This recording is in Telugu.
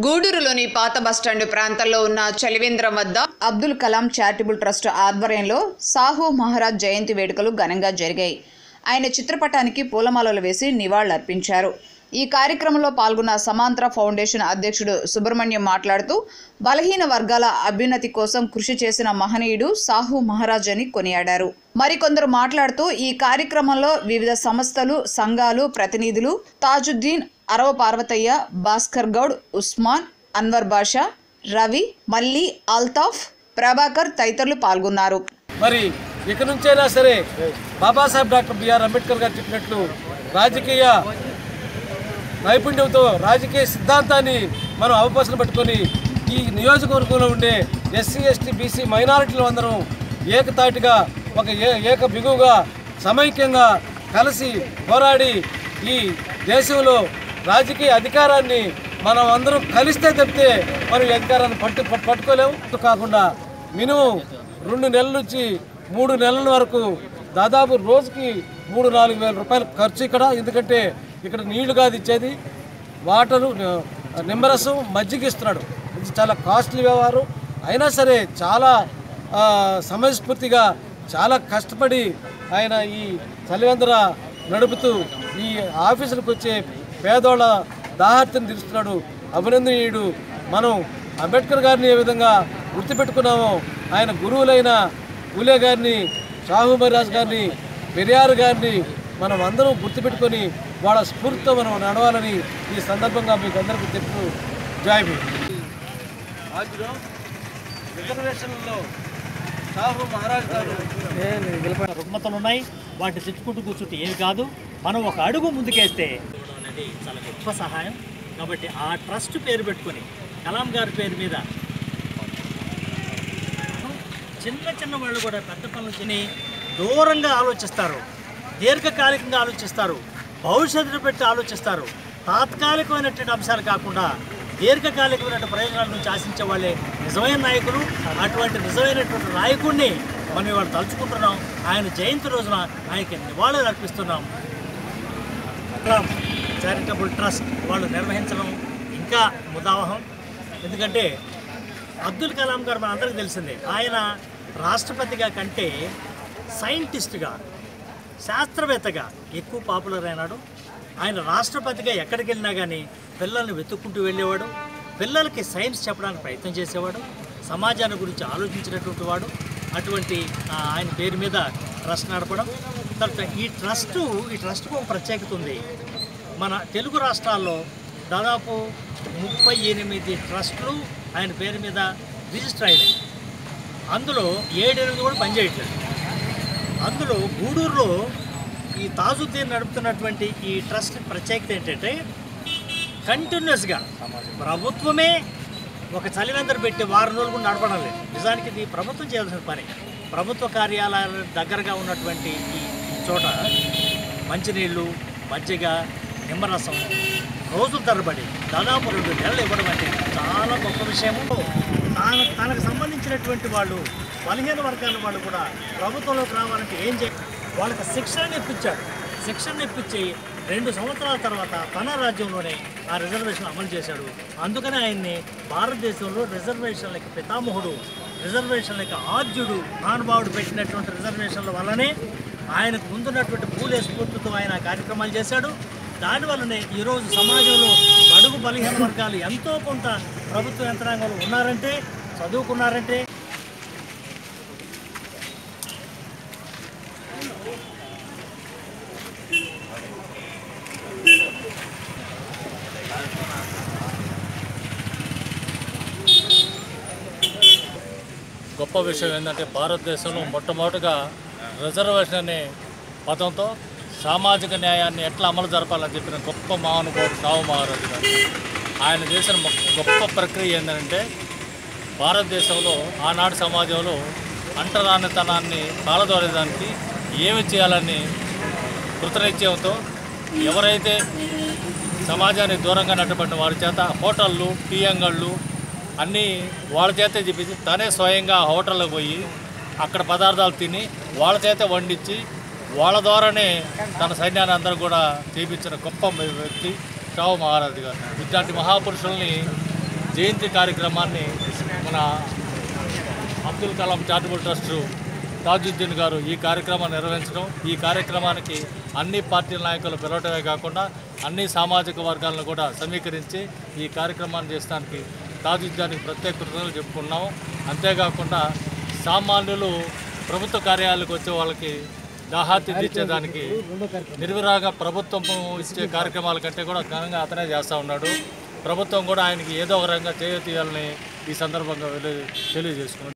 గూడూరులోని పాత బస్టాండ్ ప్రాంతంలో ఉన్న చలివేంద్రం వద్ద అబ్దుల్ కలాం చారిటబుల్ ట్రస్ట్ ఆధ్వర్యంలో సాహు మహారాజ్ జయంతి వేడుకలు ఘనంగా జరిగాయి ఆయన చిత్రపటానికి పూలమాలలు వేసి నివాళులర్పించారు ఈ కార్యక్రమంలో పాల్గొన్న సమాంతర ఫౌండేషన్ అధ్యక్షుడు సుబ్రహ్మణ్యం మాట్లాడుతూ బలహీన వర్గాల అభ్యున్నతి కోసం కృషి చేసిన మహనీయుడు సాహు మహారాజ్ అని కొనియాడారు మరికొందరు మాట్లాడుతూ ఈ కార్యక్రమంలో వివిధ సంస్థలు సంఘాలు ప్రతినిధులు తాజుద్దీన్ అరవ పార్వతయ్య భాస్కర్ గౌడ్ ఉస్మాన్ అన్వర్ బాషా రవి మల్లి అల్తాఫ్ ప్రభాకర్ తదితరులు పాల్గొన్నారు మరి ఇక నుంచైనా సరే బాబాసాహెబ్ డాక్టర్ బిఆర్ అంబేద్కర్ గారు చెప్పినట్లు రాజకీయ నైపుణ్యంతో రాజకీయ సిద్ధాంతాన్ని మనం అవకాశం పట్టుకొని ఈ నియోజకవర్గంలో ఉండే ఎస్సీ ఎస్టీ బీసీ మైనారిటీలు అందరం ఏకతాటిగా ఒక ఏ ఏక బిగువుగా సమైక్యంగా కలిసి పోరాడి ఈ దేశంలో రాజకీయ అధికారాన్ని మనం అందరం కలిస్తే తప్పితే మనం ఈ అధికారాన్ని పట్టు పట్టు- పట్టుకోలేము ఇది కాకుండా మినిమం రెండు నెలల నుంచి మూడు నెలల వరకు దాదాపు రోజుకి మూడు నాలుగు వేల రూపాయలు ఖర్చు ఇక్కడ ఎందుకంటే ఇక్కడ నీళ్లు కాదు ఇచ్చేది వాటరు న- నిమ్మరసం మజ్జిగ ఇస్తున్నాడు ఇది చాలా కాస్ట్లీ వ్యవహారం అయినా సరే చాలా ఆ, సమయస్ఫూర్తిగా చాలా కష్టపడి ఆయన ఈ చలివందర నడుపుతూ ఈ ఆఫీసులకు వచ్చే పేదోళ్ళ దాహార్తిని తీరుస్తున్నాడు అభినందనీయుడు మనం అంబేద్కర్ గారిని ఏ విధంగా గుర్తుపెట్టుకున్నామో ఆయన గురువులైన పూలే గారిని షాహు మహారాజ్ గారిని పెరియార్ గారిని మనం అందరం గుర్తుపెట్టుకొని వాళ్ళ స్ఫూర్తితో మనం నడవాలని ఈ సందర్భంగా మీకు అందరికీ చెప్తూ జాయ్ ఆజ్లో రిజర్వేషన్లో షాహు మహారాజ్ గారు రుగ్మతలు ఉన్నాయి వాటిని తెచ్చుకుంటూ కూర్చుంటే ఏమి కాదు మనం ఒక అడుగు ముందుకేస్తే అనేది చాలా గొప్ప సహాయం కాబట్టి ఆ ట్రస్ట్ పేరు పెట్టుకొని కలాం గారి పేరు మీద చిన్న చిన్న వాళ్ళు కూడా పెద్ద పనులు తిని దూరంగా ఆలోచిస్తారు దీర్ఘకాలికంగా ఆలోచిస్తారు భవిష్యత్తును పెట్టి ఆలోచిస్తారు తాత్కాలికమైనటువంటి అంశాలు కాకుండా దీర్ఘకాలికమైన ప్రయోజనాల నుంచి ఆశించే వాళ్ళే నిజమైన నాయకులు అటువంటి నిజమైనటువంటి నాయకుడిని మనం ఇవాళ తలుచుకుంటున్నాం ఆయన జయంతి రోజున ఆయనకి నివాళులు అర్పిస్తున్నాం అక్రామ్ చారిటబుల్ ట్రస్ట్ వాళ్ళు నిర్వహించడం ఇంకా ముదావహం ఎందుకంటే అబ్దుల్ కలాం గారు మన అందరికీ తెలిసిందే ఆయన రాష్ట్రపతిగా కంటే సైంటిస్ట్గా శాస్త్రవేత్తగా ఎక్కువ పాపులర్ అయినాడు ఆయన రాష్ట్రపతిగా ఎక్కడికి వెళ్ళినా కానీ పిల్లల్ని వెతుక్కుంటూ వెళ్ళేవాడు పిల్లలకి సైన్స్ చెప్పడానికి ప్రయత్నం చేసేవాడు సమాజాన్ని గురించి ఆలోచించినటువంటి వాడు అటువంటి ఆ, ఆయన పేరు మీద ట్రస్ట్ నడపడం తర్వాత ఈ ట్రస్టు ఈ ట్రస్ట్కు ఒక ప్రత్యేకత ఉంది మన తెలుగు రాష్ట్రాల్లో దాదాపు ముప్పై ఎనిమిది ట్రస్టులు ఆయన పేరు మీద రిజిస్టర్ అయినాయి అందులో ఏడెనిమిది కూడా పనిచేయట్లేదు అందులో గూడూరులో ఈ తాజుద్దీన్ నడుపుతున్నటువంటి ఈ ట్రస్ట్ ప్రత్యేకత ఏంటంటే కంటిన్యూస్గా ప్రభుత్వమే ఒక చలివెందరు పెట్టి వారం రోజులు కూడా నడపడం లేదు నిజానికి ఇది ప్రభుత్వం చేయాల్సిన పని ప్రభుత్వ కార్యాలయాల దగ్గరగా ఉన్నటువంటి ఈ చోట మంచినీళ్ళు మజ్జిగ నిమ్మరసం రోజుల తరబడి దాదాపు రెండు నెలలు ఇవ్వడం అంటే చాలా గొప్ప విషయము తాను తనకు సంబంధించినటువంటి వాళ్ళు బలహీన వర్గాల వాళ్ళు కూడా ప్రభుత్వంలోకి రావాలంటే ఏం చే వాళ్ళకి శిక్షణ ఇప్పించాడు శిక్షణ ఇప్పించి రెండు సంవత్సరాల తర్వాత తన రాజ్యంలోనే ఆ రిజర్వేషన్ అమలు చేశాడు అందుకనే ఆయన్ని భారతదేశంలో రిజర్వేషన్లకి పితామహుడు రిజర్వేషన్లకి ఆద్యుడు మహానుభావుడు పెట్టినటువంటి రిజర్వేషన్ల వల్లనే ఆయనకు ముందున్నటువంటి పూలే స్ఫూర్తితో ఆయన ఆ కార్యక్రమాలు చేశాడు దానివల్లనే ఈరోజు సమాజంలో బడుగు బలహీన వర్గాలు ఎంతో కొంత ప్రభుత్వ యంత్రాంగంలో ఉన్నారంటే చదువుకున్నారంటే గొప్ప విషయం ఏంటంటే భారతదేశంలో మొట్టమొదటిగా రిజర్వేషన్ అనే పదంతో సామాజిక న్యాయాన్ని ఎట్లా అమలు జరపాలని చెప్పిన గొప్ప మహానుభావుడు సావు మహారాజు గారు ఆయన చేసిన మొ- గొప్ప ప్రక్రియ ఏంటంటే భారతదేశంలో ఆనాటి సమాజంలో అంటరానితనాన్ని పాలదోరేదానికి ఏమి చేయాలని కృతనిశ్చయంతో ఎవరైతే సమాజానికి దూరంగా నట్టబడిన వారి చేత హోటళ్ళు టీ అంగళ్ళు అన్నీ వాళ్ళ చేతే చెప్పించి తనే స్వయంగా హోటల్కి పోయి అక్కడ పదార్థాలు తిని వాళ్ళ చేత వండించి వాళ్ళ ద్వారానే తన సైన్యాన్ని అందరూ కూడా చేపించిన గొప్ప వ్యక్తి షావు మహారాజు గారు ఇట్లాంటి మహాపురుషుల్ని జయంతి కార్యక్రమాన్ని మన అబ్దుల్ కలాం చారిటబుల్ ట్రస్ట్ తాజుద్దీన్ గారు ఈ కార్యక్రమాన్ని నిర్వహించడం ఈ కార్యక్రమానికి అన్ని పార్టీల నాయకులు పిలవటమే కాకుండా అన్ని సామాజిక వర్గాలను కూడా సమీకరించి ఈ కార్యక్రమాన్ని చేసడానికి తాజుద్దీన్కి ప్రత్యేక కృతజ్ఞతలు చెప్పుకున్నాము అంతేకాకుండా సామాన్యులు ప్రభుత్వ కార్యాలయాలకు వచ్చే వాళ్ళకి దాహాతి తీర్చేదానికి నిర్విరాగ ప్రభుత్వం ఇచ్చే కార్యక్రమాల కంటే కూడా ఘనంగా అతనే చేస్తూ ఉన్నాడు ప్రభుత్వం కూడా ఆయనకి ఏదో ఒక రకంగా చేయతీయాలని ఈ సందర్భంగా తెలియజేసుకున్నాడు